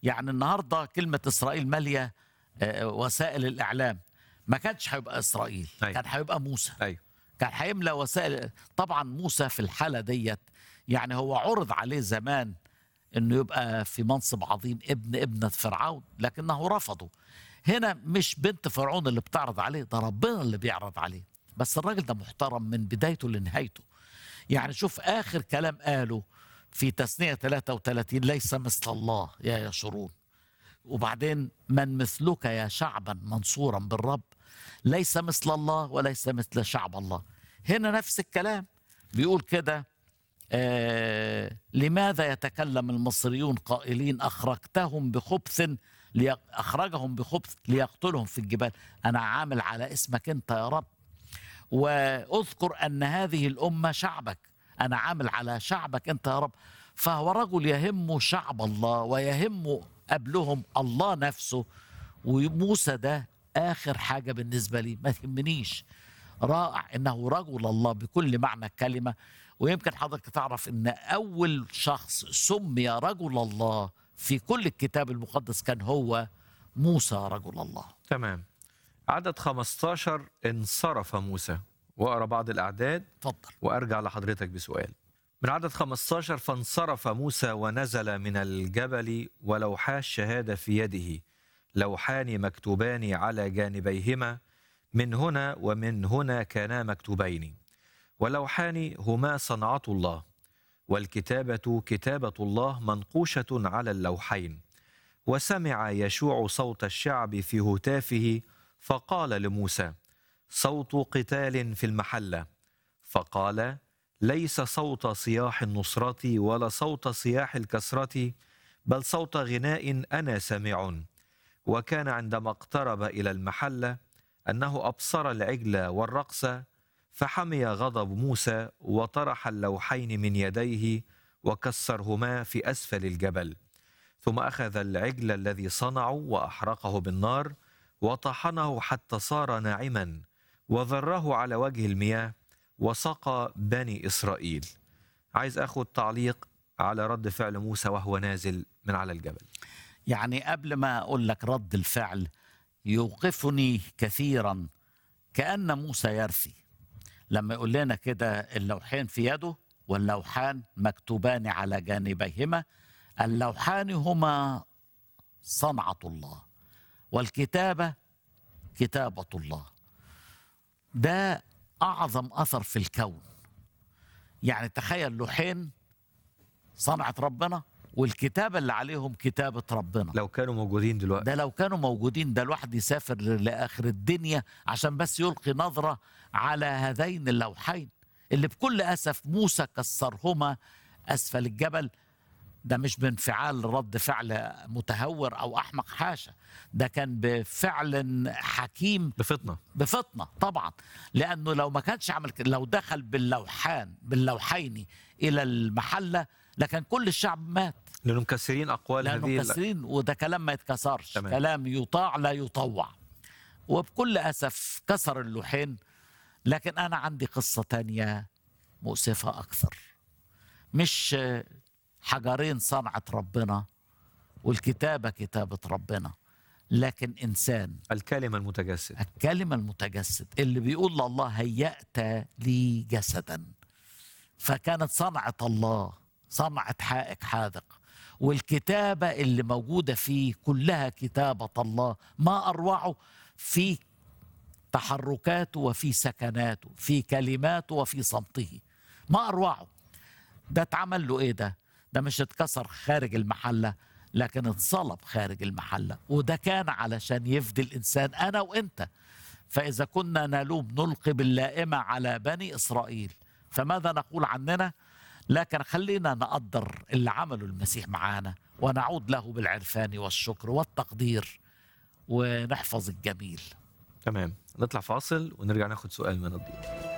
يعني النهارده كلمه اسرائيل ماليه آه، وسائل الاعلام ما كانش هيبقى اسرائيل أيوة. كان هيبقى موسى ايوه كان هيملى وسائل طبعا موسى في الحاله ديت يعني هو عرض عليه زمان انه يبقى في منصب عظيم ابن ابنه فرعون لكنه رفضه هنا مش بنت فرعون اللي بتعرض عليه ده ربنا اللي بيعرض عليه بس الراجل ده محترم من بدايته لنهايته يعني شوف اخر كلام قاله في تثنيه 33 ليس مثل الله يا يشرون وبعدين من مثلك يا شعبا منصورا بالرب ليس مثل الله وليس مثل شعب الله هنا نفس الكلام بيقول كده آه لماذا يتكلم المصريون قائلين أخرجتهم بخبث لي- أخرجهم بخبث ليقتلهم في الجبال أنا عامل على اسمك أنت يا رب واذكر أن هذه الأمة شعبك أنا عامل على شعبك أنت يا رب فهو رجل يهم شعب الله ويهم قبلهم الله نفسه وموسى ده آخر حاجة بالنسبة لي ما تهمنيش رائع انه رجل الله بكل معنى الكلمه ويمكن حضرتك تعرف ان اول شخص سمي رجل الله في كل الكتاب المقدس كان هو موسى رجل الله تمام عدد 15 انصرف موسى واقرا بعض الاعداد اتفضل وارجع لحضرتك بسؤال من عدد 15 فانصرف موسى ونزل من الجبل ولوحا الشهاده في يده لوحان مكتوبان على جانبيهما من هنا ومن هنا كانا مكتوبين ولوحان هما صنعه الله والكتابه كتابه الله منقوشه على اللوحين وسمع يشوع صوت الشعب في هتافه فقال لموسى صوت قتال في المحله فقال ليس صوت صياح النصرة ولا صوت صياح الكسرة بل صوت غناء أنا سامع وكان عندما اقترب إلى المحلة أنه أبصر العجل والرقص فحمي غضب موسى وطرح اللوحين من يديه وكسرهما في أسفل الجبل ثم أخذ العجل الذي صنعه وأحرقه بالنار وطحنه حتى صار ناعما وذره على وجه المياه وسقى بني إسرائيل عايز أخذ تعليق على رد فعل موسى وهو نازل من على الجبل يعني قبل ما اقول لك رد الفعل يوقفني كثيرا كان موسى يرثي لما يقول لنا كده اللوحين في يده واللوحان مكتوبان على جانبيهما اللوحان هما صنعه الله والكتابه كتابه الله ده اعظم اثر في الكون يعني تخيل لوحين صنعت ربنا والكتابه اللي عليهم كتابه ربنا لو كانوا موجودين دلوقتي ده لو كانوا موجودين ده الواحد يسافر لاخر الدنيا عشان بس يلقي نظره على هذين اللوحين اللي بكل اسف موسى كسرهما اسفل الجبل ده مش بانفعال رد فعل متهور او احمق حاشا ده كان بفعل حكيم بفطنة بفطنه طبعا لانه لو ما كانش عمل كده لو دخل باللوحان باللوحين الى المحله لكان كل الشعب مات لأنهم مكسرين أقوال لانه هذه ال- مكسرين وده كلام ما يتكسرش تمام. كلام يطاع لا يطوع وبكل اسف كسر اللوحين لكن انا عندي قصه تانية مؤسفه اكثر مش حجرين صنعت ربنا والكتابه كتابه ربنا لكن انسان الكلمة المتجسد الكلمة المتجسد اللي بيقول لله هيأت لي جسدا فكانت صنعة الله صنعة حائك حاذق والكتابة اللي موجودة فيه كلها كتابة الله ما أروعه في تحركاته وفي سكناته في كلماته وفي صمته ما أروعه ده اتعمل له ايه ده ده مش اتكسر خارج المحله لكن اتصلب خارج المحله وده كان علشان يفدي الانسان انا وانت فاذا كنا نلوم نلقي باللائمه على بني اسرائيل فماذا نقول عننا لكن خلينا نقدر اللي عمله المسيح معانا ونعود له بالعرفان والشكر والتقدير ونحفظ الجميل تمام نطلع فاصل ونرجع ناخد سؤال من الضيوف